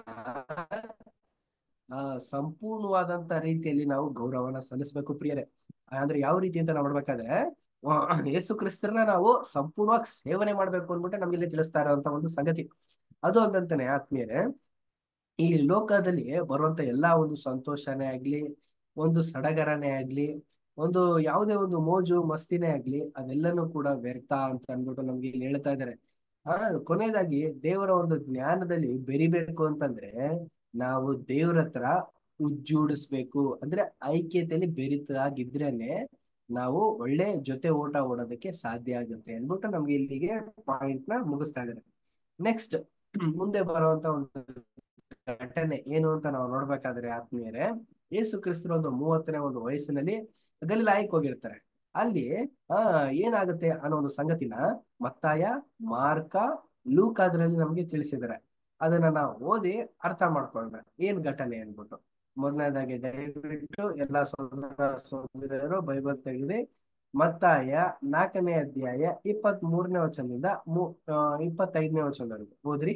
ಆ ಸಂಪೂರ್ಣವಾದಂತ ರೀತಿಯಲ್ಲಿ ನಾವು ಗೌರವನ ಸಲ್ಲಿಸ್ಬೇಕು ಪ್ರಿಯರೇ ಅಂದ್ರೆ ಯಾವ ರೀತಿ ಅಂತ ನಾವು ನೋಡ್ಬೇಕಾದ್ರೆ ಯೇಸು ಕ್ರಿಸ್ತರನ್ನ ನಾವು ಸಂಪೂರ್ಣವಾಗಿ ಸೇವನೆ ಮಾಡ್ಬೇಕು ಅಂದ್ಬಿಟ್ಟೆ ನಮ್ಗೆ ಇಲ್ಲಿ ತಿಳಿಸ್ತಾ ಇರೋಂತ ಒಂದು ಸಂಗತಿ ಅದು ಅಲ್ಲದಂತಾನೆ ಆತ್ಮೀಯರೇ ಈ ಲೋಕದಲ್ಲಿ ಬರುವಂತ ಎಲ್ಲಾ ಒಂದು ಸಂತೋಷನೇ ಆಗ್ಲಿ ಒಂದು ಸಡಗರನೇ ಆಗ್ಲಿ ಒಂದು ಯಾವುದೇ ಒಂದು ಮೋಜು ಮಸ್ತಿನೇ ಆಗ್ಲಿ ಅದೆಲ್ಲನೂ ಕೂಡ ವ್ಯರ್ಥ ಅಂತ ಅನ್ಬಿಟ್ಟು ನಮ್ಗೆ ಇಲ್ಲಿ ಹೇಳ್ತಾ ಇದ್ದಾರೆ ಆ ಕೊನೆಯದಾಗಿ ದೇವರ ಒಂದು ಜ್ಞಾನದಲ್ಲಿ ಬೆರಿಬೇಕು ಅಂತಂದ್ರೆ ನಾವು ದೇವ್ರ ಹತ್ರ ಉಜ್ಜೂಡಿಸ್ಬೇಕು ಅಂದ್ರೆ ಐಕ್ಯತೆಯಲ್ಲಿ ಬೆರಿತಾಗಿದ್ರೇನೆ ನಾವು ಒಳ್ಳೆ ಜೊತೆ ಓಟ ಓಡೋದಕ್ಕೆ ಸಾಧ್ಯ ಆಗುತ್ತೆ ಅಂದ್ಬಿಟ್ಟು ನಮ್ಗೆ ಇಲ್ಲಿಗೆ ಪಾಯಿಂಟ್ ನ ಮುಗಿಸ್ತಾ ಇದ್ದಾರೆ ನೆಕ್ಸ್ಟ್ ಮುಂದೆ ಬರುವಂತ ಒಂದು ಘಟನೆ ಏನು ಅಂತ ನಾವು ನೋಡ್ಬೇಕಾದ್ರೆ ಆತ್ಮೀಯರೇ ಯೇಸು ಕ್ರಿಸ್ತರು ಒಂದು ಮೂವತ್ತನೇ ಒಂದು ವಯಸ್ಸಿನಲ್ಲಿ ಗಲಿಲಾಯಕ್ ಹೋಗಿರ್ತಾರೆ ಅಲ್ಲಿ ಆ ಏನಾಗುತ್ತೆ ಅನ್ನೋ ಒಂದು ಸಂಗತಿನ ಮತ್ತಾಯ ಮಾರ್ಕ ಲೂಕ್ ಅದ್ರಲ್ಲಿ ನಮ್ಗೆ ತಿಳಿಸಿದ್ದಾರೆ ಅದನ್ನ ನಾವು ಓದಿ ಅರ್ಥ ಮಾಡ್ಕೊಂಡ್ರೆ ಏನ್ ಘಟನೆ ಅನ್ಬಿಟ್ಟು ಮೊದಲನೇದಾಗಿ ದಯವಿಟ್ಟು ಎಲ್ಲಾ ಸೋದರ ಸೋದರಿಯರು ಬೈಬಲ್ ತೆಗೆದು ಮತ್ತಾಯ ನಾಲ್ಕನೇ ಅಧ್ಯಾಯ ಇಪ್ಪತ್ತ್ ಮೂರನೇ ವಚನದಿಂದ ಮೂ ಇಪ್ಪತ್ತೈದನೇ ವಚನದವರೆಗೂ ಓದ್ರಿ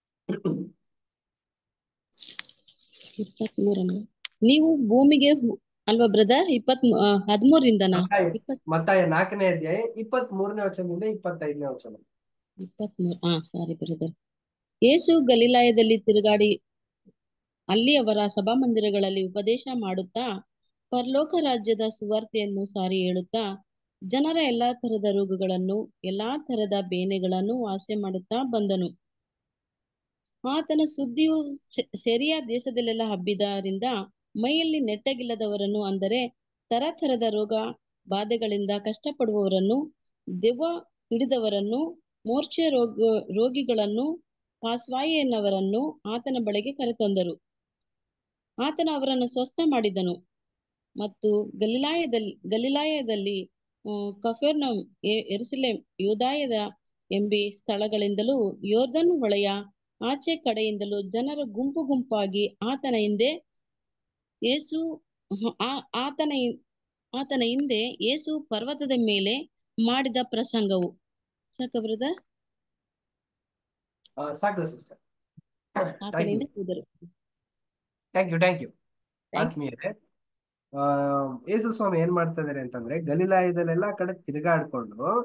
ಇಪ್ಪತ್ಮೂರನೇ ನೀವು ಭೂಮಿಗೆ ಹು- ಅಲ್ವಾ ಬ್ರದರ್ ಇಪ್ಪತ್ ಹದಿಮೂರಿಂದನಾ ಮತ್ತಾಯ ಇಪ್ಪತ್ ಮತ್ತಾಯ ನಾಲ್ಕನೇ ಅಧ್ಯಾಯ ಇಪ್ಪತ್ತ್ ಮೂರನೇ ವಚನದಿಂದ ಇಪ್ಪತ್ತೈದನೇ ವಚನ ಇಪ್ಪತ್ಮೂರು ಹಾ ಸಾರಿ ಬ್ರದರ್ ಯೇಸು ಗಲಿಲಾಯದಲ್ಲಿ ತಿರುಗಾಡಿ ಅಲ್ಲಿ ಅವರ ಸಭಾಮಂದಿರಗಳಲ್ಲಿ ಉಪದೇಶ ಮಾಡುತ್ತಾ ಪರಲೋಕ ರಾಜ್ಯದ ಸುವಾರ್ತೆಯನ್ನು ಸಾರಿ ಹೇಳುತ್ತಾ ಜನರ ಎಲ್ಲಾ ತರದ ರೋಗಗಳನ್ನು ಎಲ್ಲಾ ತರದ ಬೇನೆಗಳನ್ನು ವಾಸೆ ಮಾಡುತ್ತಾ ಬಂದನು ಆತನ ಸುದ್ದಿಯು ಸೆ- ಸೆರಿಯ ದೇಶದಲ್ಲೆಲ್ಲ ಹಬ್ಬಿದ್ದರಿಂದ ಮೈಯಲ್ಲಿ ನೆಟ್ಟಗಿಲ್ಲದವರನ್ನು ಅಂದರೆ ತರತರದ ರೋಗ ಬಾಧೆಗಳಿಂದ ಕಷ್ಟಪಡುವವರನ್ನು ದೆವ್ವ ಹಿಡಿದವರನ್ನು ಮೂರ್ಛೆ ರೋಗ ರೋಗಿಗಳನ್ನು ಪಾಸ್ವಾಯಿಯನ್ನವರನ್ನು ಆತನ ಬಳಿಗೆ ಕರೆತಂದರು ಆತನು ಅವರನ್ನು ಸ್ವಸ್ಥ ಮಾಡಿದನು ಮತ್ತು ಗಲಿಲಾಯದಲ್ಲಿ ಗಲಿಲಾಯದಲ್ಲಿ ಕಫೆರ್ನೌಮ್ ಎರುಸಲೇಮ್ ಯೂದಾಯದ ಎಂಬಿ ಸ್ಥಳಗಳಿಂದಲೂ ಯೋರ್ದನ್ ಹೊಳೆಯ ಆಚೆ ಕಡೆಯಿಂದಲೂ ಜನರು ಗುಂಪು ಗುಂಪಾಗಿ ಆತನ ಹಿಂದೆ ಯೇಸು ಆ- ಆತನ ಹಿಂ- ಆತನ ಹಿಂದೆ ಯೇಸು ಪರ್ವತದ ಮೇಲೆ ಮಾಡಿದ ಪ್ರಸಂಗವು ಸಾಕ ಬ್ರದರ್ ಆ, ಸಾಕು ಸಿಸ್ಟರ್ ಆತನ ಥ್ಯಾಂಕ್ ಯು ಹಿಂದೆ ಹೋದರು thank you thank you Thank ಆತ್ಮೀಯರೇ ಆ ಯೇಸು ಸ್ವಾಮಿ ಏನ್ ಮಾಡ್ತಾ ಇದಾರೆ ಅಂತಂದ್ರೆ ಗಲಿಲಾಯದಲ್ಲೆಲ್ಲಾ ಕಡೆ ತಿರುಗಾಡ್ಕೊಂಡು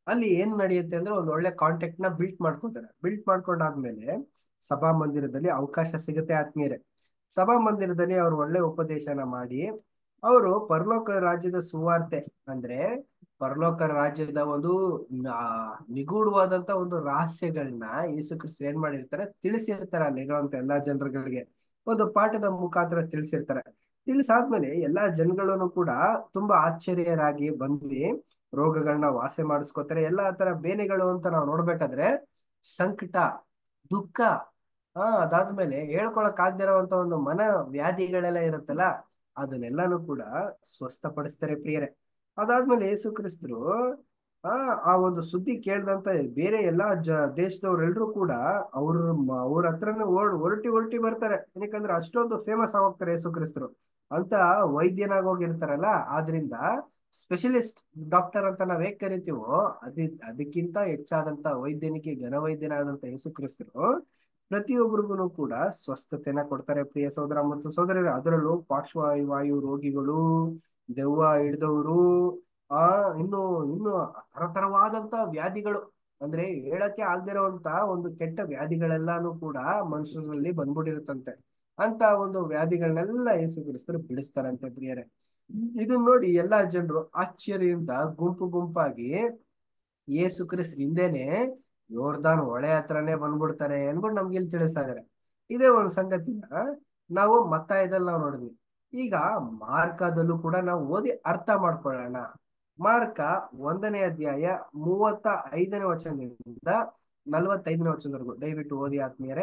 ಅಲ್ಲಿ ಏನ್ ನಡೆಯುತ್ತೆ ಅಂದ್ರೆ ಒಂದು ಒಳ್ಳೆ ಕಾಂಟ್ಯಾಕ್ಟ್ ನ ಬಿಲ್ಟ್ ಮಾಡ್ಕೊತಾರೆ ಬಿಲ್ಟ್ ಮಾಡ್ಕೊಂಡಾದ್ಮೇಲೆ ಸಭಾ ಮಂದಿರದಲ್ಲಿ ಅವಕಾಶ ಸಿಗುತ್ತೆ ಆತ್ಮೀಯರೇ ಸಭಾ ಮಂದಿರದಲ್ಲಿ ಅವ್ರು ಒಳ್ಳೆ ಉಪದೇಶನ ಮಾಡಿ ಅವರು ಪರಲೋಕ ರಾಜ್ಯದ ಸುವಾರ್ತೆ ಅಂದ್ರೆ ಪರಲೋಕ ರಾಜ್ಯದ ಒಂದು ಆ, ನಿಗೂಢವಾದಂತ ಒಂದು ರಹಸ್ಯಗಳನ್ನ ಯೇಸು ಕ್ರಿಸ್ತ ಏನ್ ಮಾಡಿರ್ತಾರೆ ತಿಳಿಸಿರ್ತಾರೆ ಅಲ್ಲಿರುವಂತ ಎಲ್ಲಾ ಜನರುಗಳಿಗೆ ಒಂದು ಪಾಠದ ಮುಖಾಂತರ ತಿಳಿಸಿರ್ತಾರೆ ತಿಳಿಸಾದ್ಮೇಲೆ ಎಲ್ಲಾ ಜನಗಳನ್ನು ಕೂಡ ತುಂಬಾ ಆಶ್ಚರ್ಯರಾಗಿ ಬಂದು ರೋಗಗಳನ್ನ ವಾಸಿ ಮಾಡಿಸ್ಕೊತಾರೆ ಎಲ್ಲಾ ತರ ಬೇನೆಗಳು ಅಂತ ನಾವು ನೋಡ್ಬೇಕಾದ್ರೆ ಸಂಕಟ ದುಃಖ ಆ ಅದಾದ್ಮೇಲೆ ಹೇಳ್ಕೊಳಕ್ ಆಗದೆ ಇರೋಂತ ಒಂದು ಮನ ವ್ಯಾಧಿಗಳೆಲ್ಲ ಇರುತ್ತಲ್ಲ ಅದನ್ನೆಲ್ಲಾನು ಕೂಡ ಸ್ವಸ್ಥಪಡಿಸ್ತಾರೆ ಪ್ರಿಯರೇ ಅದಾದ್ಮೇಲೆ ಯೇಸು ಕ್ರಿಸ್ತರು ಆ ಆ ಒಂದು ಸುದ್ದಿ ಕೇಳ್ದಂತ ಬೇರೆ ಎಲ್ಲಾ ಜ ದೇಶದವ್ರೆಲ್ರು ಕೂಡ ಅವ್ರ ಮ- ಅವ್ರ ಹತ್ರನೇ ಓಡ್ ಹೊರಟಿ ಹೊರಟಿ ಬರ್ತಾರೆ ಏನಕ್ಕಂದ್ರೆ ಅಷ್ಟೊಂದು ಫೇಮಸ್ ಆಗೋಗ್ತಾರೆ ಯೇಸು ಕ್ರಿಸ್ತರು ಅಂತ ವೈದ್ಯನಾಗಿ ಹೋಗಿರ್ತಾರಲ್ಲ ಆದ್ರಿಂದ ಸ್ಪೆಷಲಿಸ್ಟ್ ಡಾಕ್ಟರ್ ಅಂತ ನಾವ್ ಹೇಗ್ ಕರಿತೀವೋ ಅದಿ ಅದಕ್ಕಿಂತ ಹೆಚ್ಚಾದಂತ ವೈದ್ಯನಿಗೆ ಘನವೈದ್ಯನಾದಂತ ಯೇಸು ಕ್ರಿಸ್ತರು ಪ್ರತಿಯೊಬ್ಬರಿಗೂ ಕೂಡ ಸ್ವಸ್ಥತೆನ ಕೊಡ್ತಾರೆ ಪ್ರಿಯ ಸಹೋದರ ಮತ್ತು ಸಹೋದರರು ಅದರಲ್ಲೂ ಪಾರ್ಶ್ವವಾಯು ರೋಗಿಗಳು ದೆವ್ವ ಹಿಡಿದವರು ಆ ಇನ್ನು ಇನ್ನು ತರತರವಾದಂತ ವ್ಯಾಧಿಗಳು ಅಂದ್ರೆ ಹೇಳಕ್ಕೆ ಆಗದಿರೋಂತ ಒಂದು ಕೆಟ್ಟ ವ್ಯಾಧಿಗಳೆಲ್ಲಾನು ಕೂಡ ಮನುಷ್ಯರಲ್ಲಿ ಬಂದ್ಬಿಟ್ಟಿರುತ್ತಂತೆ ಅಂತ ಒಂದು ವ್ಯಾಧಿಗಳನ್ನೆಲ್ಲ ಯೇಸು ಕ್ರಿಸ್ತರು ಬಿಡಿಸ್ತಾರಂತೆ ಪ್ರಿಯರೇ ಇದನ್ನ ನೋಡಿ ಎಲ್ಲಾ ಜನರು ಆಶ್ಚರ್ಯದಿಂದ ಗುಂಪು ಗುಂಪಾಗಿ ಯೇಸು ಕ್ರಿಸ್ತ ಹಿಂದೆನೆ ಯೋರ್ದಾನ್ ಹೊಳೆ ಹತ್ರನೇ ಬಂದ್ಬಿಡ್ತಾರೆ ಅನ್ಬಿಟ್ಟು ನಮ್ಗೆ ಇಲ್ಲಿ ತಿಳಿಸ್ತಾ ಇದಾರೆ ಇದೇ ಒಂದು ಸಂಗತಿನ ನಾವು ಮತ್ತಾಯದಲ್ಲಿ ನಾವು ನೋಡಿದ್ವಿ ಈಗ ಮಾರ್ಕದಲ್ಲೂ ಕೂಡ ನಾವು ಓದಿ ಅರ್ಥ ಮಾಡ್ಕೊಳ್ಳೋಣ ಮಾರ್ಕ ಒಂದನೇ ಅಧ್ಯಾಯ ಮೂವತ್ತ ಐದನೇ ವಚನದಿಂದ ನಲವತ್ತೈದನೇ ವಚನದವರೆಗೂ ದಯವಿಟ್ಟು ಓದಿ ಆತ್ಮೀಯರೇ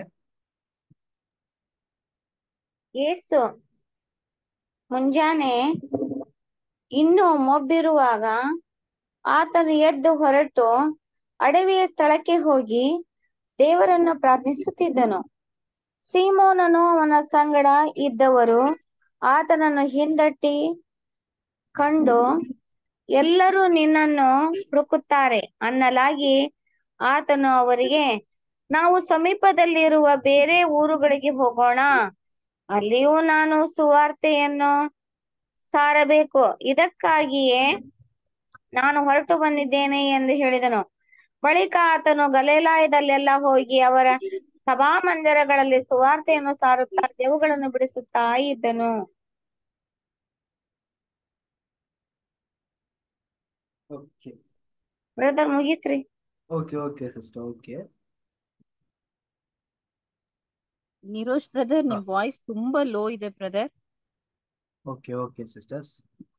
ಯೇಸು ಮುಂಜಾನೆ ಇನ್ನು ಮೊಬ್ಬಿರುವಾಗ ಆತನು ಎದ್ದು ಹೊರಟು ಅಡವಿಯ ಸ್ಥಳಕ್ಕೆ ಹೋಗಿ ದೇವರನ್ನು ಪ್ರಾರ್ಥಿಸುತ್ತಿದ್ದನು ಸೀಮೋನನು ಅವನ ಸಂಗಡ ಇದ್ದವರು ಆತನನ್ನು ಹಿಂದಟ್ಟಿ ಕಂಡು ಎಲ್ಲರೂ ನಿನ್ನನ್ನು ಹುಡುಕುತ್ತಾರೆ ಅನ್ನಲಾಗಿ ಆತನು ಅವರಿಗೆ ನಾವು ಸಮೀಪದಲ್ಲಿರುವ ಬೇರೆ ಊರುಗಳಿಗೆ ಹೋಗೋಣ ಅಲ್ಲಿಯೂ ನಾನು ಸುವಾರ್ತೆಯನ್ನು ಸಾರಬೇಕು ಇದಕ್ಕಾಗಿಯೇ ನಾನು ಹೊರಟು ಬಂದಿದ್ದೇನೆ ಎಂದು ಹೇಳಿದನು ಬಳಿಕ ಆತನು ಗಲೇಲಾಯದಲ್ಲೆಲ್ಲ ಹೋಗಿ ಅವರ ಸಭಾಮಂದಿರಗಳಲ್ಲಿ ಸುವಾರ್ತೆಯನ್ನು ಸಾರುತ್ತಾ ದೇವುಗಳನ್ನು ಬಿಡಿಸುತ್ತಾ ಇದ್ದನು ಓಕೆ ಬ್ರದರ್ ಮುಗೀತ್ರಿ okay okay sister okay Nirosh brother ನಿಮ್ ವಾಯ್ಸ್ ತುಂಬಾ ಲೋ ಇದೆ ಬ್ರದರ್ ಓಕೆ ಓಕೆ ಸಿಸ್ಟರ್ಸ್